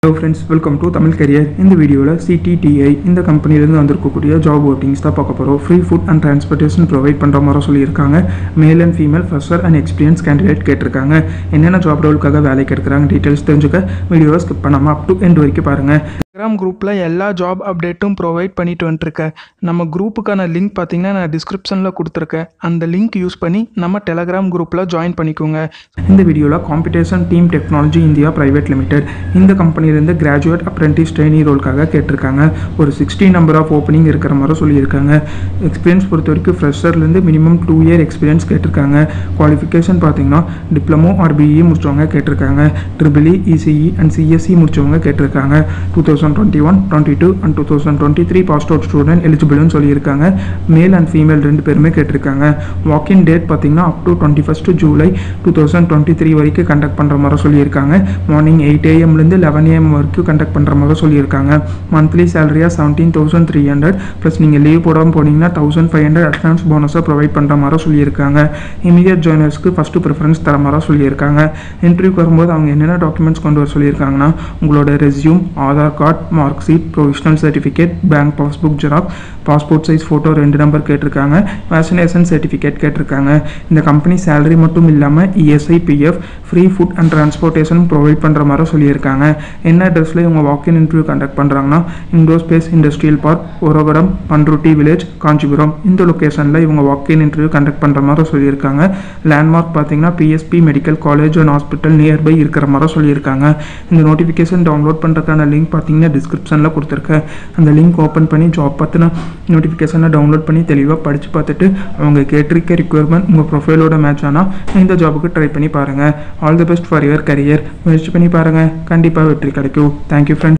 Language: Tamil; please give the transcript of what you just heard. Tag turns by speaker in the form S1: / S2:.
S1: hello friends welcome to Tamil career இந்த வீடியோவில் சிடிடிஐ இந்த கம்பெனிலேருந்து வந்திருக்கக்கூடிய ஜாப் ஓட்டிங்ஸ் தான் பார்க்க போகிறோம் free food and transportation provide பண்ணுற மாதிரி சொல்லியிருக்காங்க male and female fresher and experience candidate கேட்டிருக்காங்க என்னென்ன ஜாப் ரோலுக்காக வேலைக்கு எடுக்கிறாங்க டீட்டெயில்ஸ் தெரிஞ்சுக்க வீடியோவை ஸ்கிப் பண்ணாமல் அப் டு எண்ட் வரைக்கும் பாருங்கள் டெலிகிராம் குரூப்பில் எல்லா ஜாப் அப்டேட்டும் ப்ரொவைட் பண்ணிட்டு வந்துட்டுருக்கேன் நம்ம குரூப்புக்கான லிங்க் பார்த்தீங்கன்னா நான் டிஸ்கிரிப்ஷனில் கொடுத்துருக்கேன் அந்த லிங்க் யூஸ் பண்ணி நம்ம டெலகிராம் குரூப்பில் ஜாயின் பண்ணிக்கோங்க இந்த வீடியோவில் competition team technology India private limited இந்த கம்பெனிலேருந்து கிராஜுவேட் அப்ரெண்டிஸ் ட்ரெயினி ரோலுக்காக கேட்டிருக்காங்க ஒரு சிக்ஸ்டி நம்பர் ஆஃப் ஓப்பனிங் இருக்கிற மாதிரி சொல்லியிருக்காங்க எக்ஸ்பீரியன்ஸ் பொறுத்த வரைக்கும் ஃப்ரெஷர்லேருந்து மினிமம் டூ இயர் எக்ஸ்பீரியன்ஸ் கேட்டிருக்காங்க குவாலிஃபிகேஷன் பார்த்தீங்கன்னா டிப்ளமோ ஆர் பிஇ முடிச்சவங்க கேட்டிருக்காங்க ட்ரிபிளி இசிஇ அண்ட் சிஎஸ்சி முடிச்சவங்க கேட்டிருக்காங்க two thousand twenty one twenty two and two thousand twenty three passed out student எலிஜிபிள்னு சொல்லியிருக்காங்க மேல் அண்ட் ஃபீமேல் ரெண்டு பேருமே கேட்டிருக்காங்க வாக்கின் டேட் பார்த்தீங்கன்னா up to twenty first July two thousand twenty three வரைக்கும் கண்டக்ட் பண்ணுற மாதிரி சொல்லியிருக்காங்க மார்னிங் எயிட் ஏஎம்லேருந்து லெவன் ஏஎம் வரைக்கும் கண்டக்ட் பண்ணுற மாதிரி சொல்லியிருக்காங்க மந்த்லி சேலரியாக seventeen thousand three hundred plus நீங்கள் லீவ் போடாமல் போனீங்கன்னா தௌசண்ட் ஃபைவ் ஹண்ட்ரட் அட்வான்ஸ் போனஸாக ப்ரொவைட் பண்ணுற மாதிரி சொல்லியிருக்காங்க இமீடியட் ஜாயினர்ஸ்க்கு ஃபஸ்ட்டு ப்ரிஃபரன்ஸ் தர மாதிரி சொல்லியிருக்காங்க இன்டர்வியூக்கு வரும்போது அவங்க என்னென்ன டாக்குமெண்ட்ஸ் கொண்டு வர சொல்லியிருக்காங்கன்னா உங்களோட resume Aadhaar card mark sheet provisional certificate bank passbook xerox passport size photo ரெண்டு நம்பர் கேட்டிருக்காங்க வேக்சினேஷன் சர்டிஃபிகேட் கேட்டிருக்காங்க இந்த கம்பெனி சேலரி மட்டும் இல்லாமல் ESI PF free food and transportation provide பண்ணுற மாதிரி சொல்லியிருக்காங்க என்ன அட்ரஸில் இவங்க வாக்கின் இன்டர்வியூ கண்டக்ட் பண்ணுறாங்கன்னா இண்டோ ஸ்பேஸ் இண்டஸ்ட்ரியல் பார்க் ஒரவரம் பன்ருட்டி வில்லேஜ் காஞ்சிபுரம் இந்த லொக்கேஷனில் இவங்க வாக்கின் இன்டர்வியூ கண்டக்ட் பண்ணுற மாதிரி சொல்லியிருக்காங்க லேண்ட்மார்க் பார்த்தீங்கன்னா PSP medical college and hospital nearby இருக்கிற மாதிரி சொல்லியிருக்காங்க இந்த நோட்டிஃபிகேஷன் டவுன்லோட் பண்ணுறதுக்கான லிங்க் பார்த்தீங்கன்னா டிஸ்கிரிப்ஷனில் கொடுத்துருக்கேன் அந்த லிங்க் ஓப்பன் பண்ணி ஜாப் பற்றின நோட்டிஃபிகேஷனை டவுன்லோட் பண்ணி தெளிவாக படித்து பார்த்துட்டு அவங்க கேட்டிருக்க ரிக்குவயர்மெண்ட் உங்கள் ப்ரொஃபைலோட மேட்ச் ஆனால் இந்த ஜாபுக்கு ட்ரை பண்ணி பாருங்கள் all the best for your career முயற்சி பண்ணி பாருங்கள் கண்டிப்பாக வெற்றி கிடைக்கும் தேங்க்யூ ஃப்ரெண்ட்ஸ்